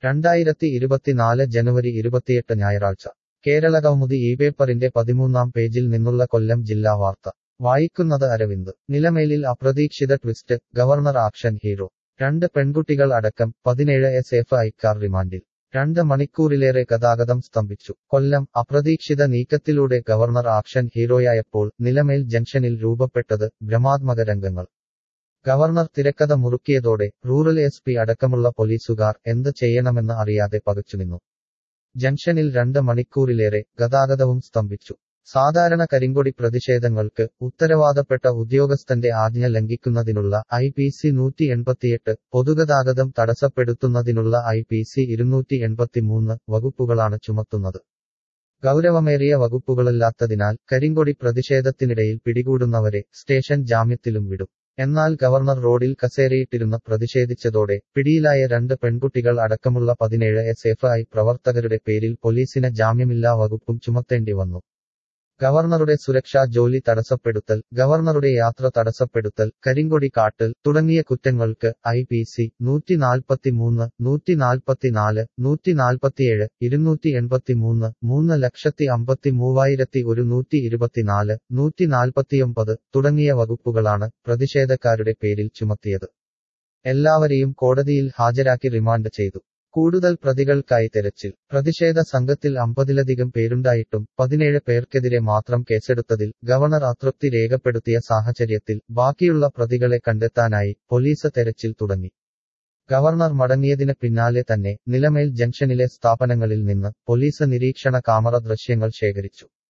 രണ്ടായിരത്തി ഇരുപത്തിനാല് ജനുവരി ഇരുപത്തിയെട്ട് ഞായറാഴ്ച കേരള കൗമുദി ഈ പേപ്പറിന്റെ പതിമൂന്നാം പേജിൽ നിന്നുള്ള കൊല്ലം ജില്ലാ വാർത്ത വായിക്കുന്നത് അരവിന്ദ് നിലമേലിൽ അപ്രതീക്ഷിത ട്വിസ്റ്റ് ഗവർണർ ആക്ഷൻ ഹീറോ രണ്ട് പെൺകുട്ടികൾ അടക്കം പതിനേഴ് എസ് എഫ് ഐക്കാർ റിമാൻഡിൽ രണ്ട് മണിക്കൂറിലേറെ ഗതാഗതം സ്തംഭിച്ചു കൊല്ലം അപ്രതീക്ഷിത നീക്കത്തിലൂടെ ഗവർണർ ആക്ഷൻ ഹീറോയായപ്പോൾ നിലമേൽ ജംഗ്ഷനിൽ രൂപപ്പെട്ടത് ഭ്രമാത്മക രംഗങ്ങൾ ഗവർണർ തിരക്കഥ മുറുക്കിയതോടെ റൂറൽ എസ് പി അടക്കമുള്ള പോലീസുകാർ എന്ത് ചെയ്യണമെന്ന് അറിയാതെ പകച്ചുനിന്നു ജംഗ്ഷനിൽ രണ്ട് മണിക്കൂറിലേറെ ഗതാഗതവും സ്തംഭിച്ചു സാധാരണ കരിങ്കൊടി പ്രതിഷേധങ്ങൾക്ക് ഉത്തരവാദപ്പെട്ട ഉദ്യോഗസ്ഥന്റെ ആജ്ഞ ലംഘിക്കുന്നതിനുള്ള ഐ പി സി നൂറ്റി എൺപത്തിയെട്ട് പൊതുഗതാഗതം തടസ്സപ്പെടുത്തുന്നതിനുള്ള ഐ പി സി ഇരുന്നൂറ്റി എൺപത്തിമൂന്ന് വകുപ്പുകളാണ് ചുമത്തുന്നത് ഗൗരവമേറിയ വകുപ്പുകളല്ലാത്തതിനാൽ കരിങ്കൊടി പ്രതിഷേധത്തിനിടയിൽ പിടികൂടുന്നവരെ സ്റ്റേഷൻ ജാമ്യത്തിലും വിടും എന്നാൽ ഗവർണർ റോഡിൽ കസേരയിട്ടിരുന്ന് പ്രതിഷേധിച്ചതോടെ പിടിയിലായ രണ്ട് പെൺകുട്ടികൾ അടക്കമുള്ള പതിനേഴ് എസ് എഫ് ഐ പ്രവർത്തകരുടെ പേരിൽ പോലീസിന് ജാമ്യമില്ലാ വകുപ്പും ചുമത്തേണ്ടി വന്നു ഗവർണറുടെ സുരക്ഷാ ജോലി തടസ്സപ്പെടുത്തൽ ഗവർണറുടെ യാത്ര തടസ്സപ്പെടുത്തൽ കരിങ്കൊടി കാട്ടൽ തുടങ്ങിയ കുറ്റങ്ങൾക്ക് ഐ പി സി നൂറ്റി നാൽപ്പത്തിമൂന്ന് നൂറ്റി നാൽപ്പത്തിനാല് നൂറ്റി നാൽപ്പത്തിയേഴ് ഇരുന്നൂറ്റി എൺപത്തിമൂന്ന് മൂന്ന് ലക്ഷത്തി അമ്പത്തി മൂവായിരത്തി ഒരുന്നൂറ്റി ഇരുപത്തിനാല് നൂറ്റി നാൽപ്പത്തിയൊമ്പത് തുടങ്ങിയ വകുപ്പുകളാണ് പ്രതിഷേധക്കാരുടെ പേരിൽ ചുമത്തിയത് എല്ലാവരെയും കോടതിയിൽ ഹാജരാക്കി റിമാൻഡ് ചെയ്തു കൂടുതൽ പ്രതികൾക്കായി തെരച്ചിൽ പ്രതിഷേധ സംഘത്തിൽ അമ്പതിലധികം പേരുണ്ടായിട്ടും പതിനേഴ് പേർക്കെതിരെ മാത്രം കേസെടുത്തതിൽ ഗവർണർ അതൃപ്തി രേഖപ്പെടുത്തിയ സാഹചര്യത്തിൽ ബാക്കിയുള്ള പ്രതികളെ കണ്ടെത്താനായി പോലീസ് തെരച്ചിൽ തുടങ്ങി ഗവർണർ മടങ്ങിയതിന് പിന്നാലെ തന്നെ നിലമേൽ ജംഗ്ഷനിലെ സ്ഥാപനങ്ങളിൽ നിന്ന് പോലീസ് നിരീക്ഷണ കാമറ ദൃശ്യങ്ങൾ ശേഖരിച്ചു